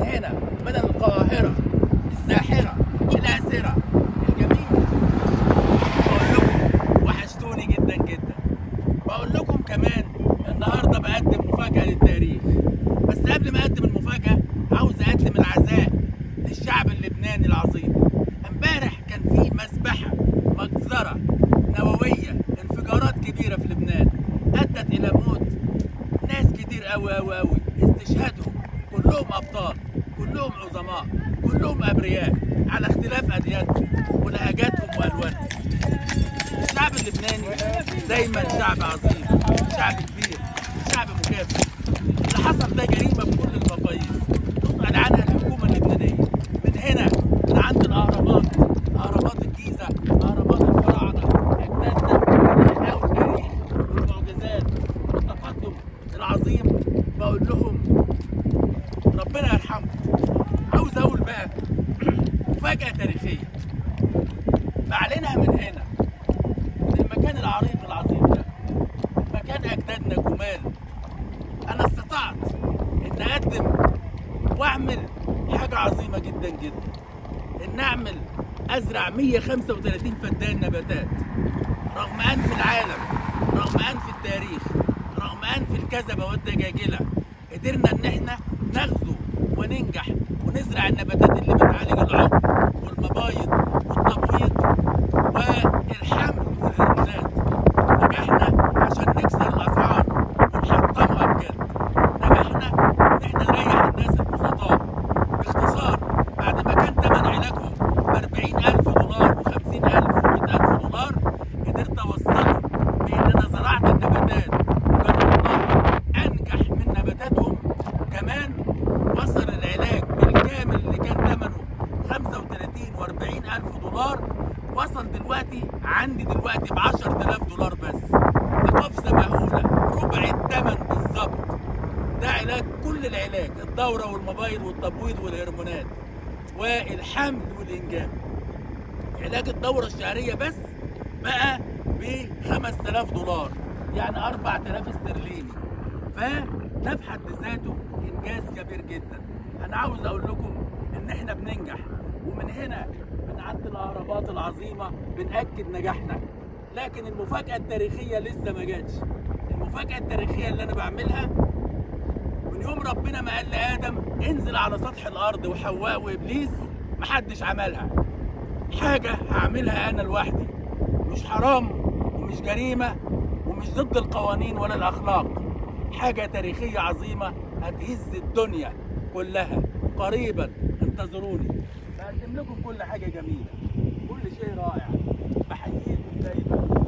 هنا من القاهرة الساحرة الآسرة الجميلة بقول لكم وحشتوني جدا جدا بقول لكم كمان النهارده بقدم مفاجأة للتاريخ بس قبل ما اقدم المفاجأة عاوز اقدم العزاء للشعب اللبناني العظيم امبارح كان في مسبحة مجزرة نووية انفجارات كبيرة في لبنان ادت الى موت ناس كتير قوي قوي قوي استشهادهم كلهم ابطال كلهم عظماء كلهم ابرياء على اختلاف اديانهم ولهجاتهم والوانهم الشعب اللبناني دايما شعب عظيم شعب كبير شعب مكافح اللي حصل ده جريمه بكل المقاييس تسال عنها الحكومه اللبنانيه من هنا من عند الاهرامات اهرامات الجيزه اهرامات الفراعنه اجدادنا او التاريخ والمعجزات والتقدم العظيم بقول لهم ربنا يرحمه عاوز اقول بقى مفاجاه تاريخيه بعلنها من هنا من المكان العريق العظيم ده مكان اجدادنا جمال انا استطعت ان اقدم واعمل حاجه عظيمه جدا جدا ان اعمل ازرع 135 فدان نباتات رغم انف العالم رغم انف التاريخ رغم انف الكذبه والدجاجله قدرنا ان احنا نغزو وننجح ونزرع النباتات اللي بتعالج العمر والمبايض والتبويض والحمل والهرمونات نجحنا عشان نكسر الاسعار ونحطمها بجد نجحنا ان احنا نريح الناس البسطاء باختصار بعد ما كان ثمن علاجهم ب 40000 دولار و50000 و100000 دولار قدرت اوصلهم بان انا زرعت النباتات وكان الله انجح من نباتاتهم كمان وصل العلاج بالكامل اللي كان ثمنه 35 و40 الف دولار وصل دلوقتي عندي دلوقتي ب 10000 دولار بس بقفزه مهوله ربع الثمن بالظبط ده علاج كل العلاج الدوره والمبايض والتبويض والهرمونات والحمل والانجاب علاج الدوره الشهريه بس بقى ب 5000 دولار يعني 4000 استرليني فده في حد ذاته انجاز كبير جدا انا عاوز اقول لكم ان احنا بننجح ومن هنا من عند الاهرامات العظيمه بناكد نجاحنا لكن المفاجاه التاريخيه لسه ما جاتش المفاجاه التاريخيه اللي انا بعملها من يوم ربنا ما قال لادم انزل على سطح الارض وحواء وابليس محدش عملها حاجه هعملها انا لوحدي مش حرام ومش جريمه ومش ضد القوانين ولا الاخلاق حاجه تاريخيه عظيمه هتهز الدنيا كلها قريبا انتظروني بقدم لكم كل حاجه جميله كل شيء رائع بحييكم دايما